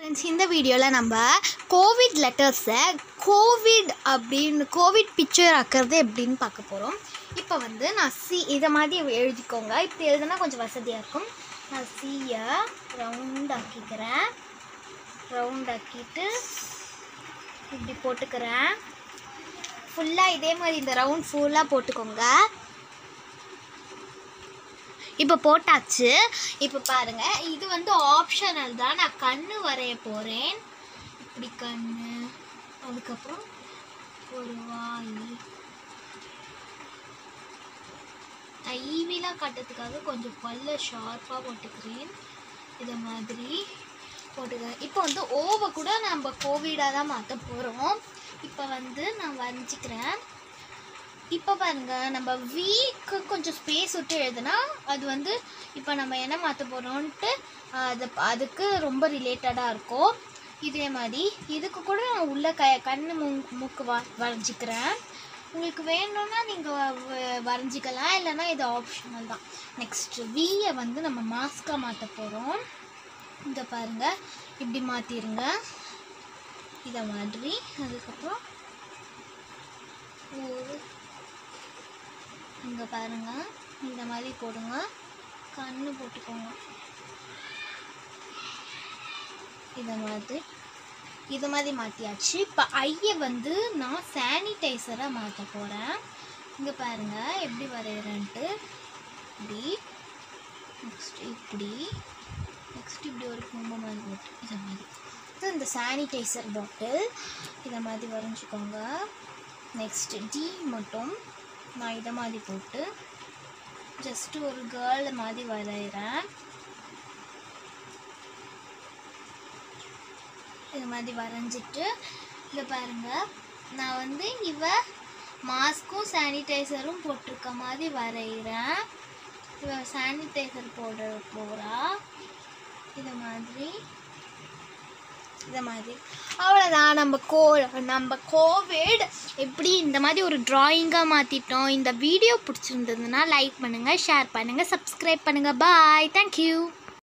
friends இந்த வீடியோவில் நம்ம கோவிட் லெட்டர்ஸை கோவிட் அப்படின்னு கோவிட் பிக்சர் ஆக்கிறது எப்படின்னு பார்க்க போகிறோம் இப்போ வந்து நான் சி இதை மாதிரி எழுதிக்கோங்க இப்படி எழுதுனா கொஞ்சம் வசதியாக இருக்கும் நான் சியை ரவுண்ட் ஆக்கிக்கிறேன் ரவுண்ட் ஆக்கிட்டு இப்படி போட்டுக்கிறேன் ஃபுல்லாக இதே மாதிரி இந்த ரவுண்ட் ஃபுல்லாக போட்டுக்கோங்க இப்போ போட்டாச்சு இப்போ பாருங்க இது வந்து ஆப்ஷனல் தான் நான் கண்ணு வரைய போகிறேன் இப்படி கண்ணு அதுக்கப்புறம் ஒரு வாய் நான் ஈவிலாம் காட்டுறதுக்காக கொஞ்சம் பல்ல ஷார்ப்பாக போட்டுக்கிறேன் இதை மாதிரி போட்டுக்கிறேன் இப்போ வந்து ஓவை கூட நம்ம கோவிடாக தான் மாற்ற போகிறோம் இப்போ வந்து நான் வரைஞ்சிக்கிறேன் இப்போ பாருங்க நம்ம வீக்கு கொஞ்சம் ஸ்பேஸ் விட்டு எழுதுனா அது வந்து இப்போ நம்ம என்ன மாற்ற போகிறோன்ட்டு அது அதுக்கு ரொம்ப ரிலேட்டடாக இருக்கும் இதே மாதிரி இதுக்கு கூட நான் உள்ள க கண்ணு மூ மூக்கு வ வரைஞ்சிக்கிறேன் உங்களுக்கு வேணும்னா நீங்கள் வரைஞ்சிக்கலாம் இல்லைன்னா இது ஆப்ஷனல் தான் நெக்ஸ்ட் வீயை வந்து நம்ம மாஸ்காக மாற்ற போகிறோம் இந்த பாருங்கள் இப்படி மாற்றிடுங்க இதை மாதிரி அதுக்கப்புறம் ஒரு இங்கே பாருங்க இந்த மாதிரி போடுங்க கண்ணு போட்டுக்கோங்க இதை மாதிரி இது மாதிரி மாற்றியாச்சு இப்போ ஐயை வந்து நான் சானிடைசராக மாற்ற போகிறேன் இங்கே பாருங்க எப்படி வரைகிறேன்ட்டு இப்படி நெக்ஸ்ட் இப்படி நெக்ஸ்ட் இப்படி ஒரு கும்ப மாதிரி போட்டு இதை மாதிரி இது இந்த சானிடைசர் பாட்டில் இதை மாதிரி வரைஞ்சிக்கோங்க நெக்ஸ்ட் டி மட்டும் நான் இதை மாதிரி போட்டு ஜஸ்ட்டு ஒரு கேர்ள் மாதிரி வரைகிறேன் இது மாதிரி வரைஞ்சிட்டு இதை பாருங்கள் நான் வந்து இவ மாஸ்க்கும் சானிடைசரும் போட்டிருக்க மாதிரி வரைகிறேன் இவ சானிடைசர் போட போகிறா இது மாதிரி இந்த மாதிரி அவ்வளோதான் நம்ம கோ நம்ம கோவிட் எப்படி இந்த மாதிரி ஒரு ட்ராயிங்காக மாற்றிட்டோம் இந்த வீடியோ பிடிச்சிருந்ததுன்னா லைக் பண்ணுங்கள் ஷேர் பண்ணுங்கள் சப்ஸ்கிரைப் பண்ணுங்கள் பாய் தேங்க்யூ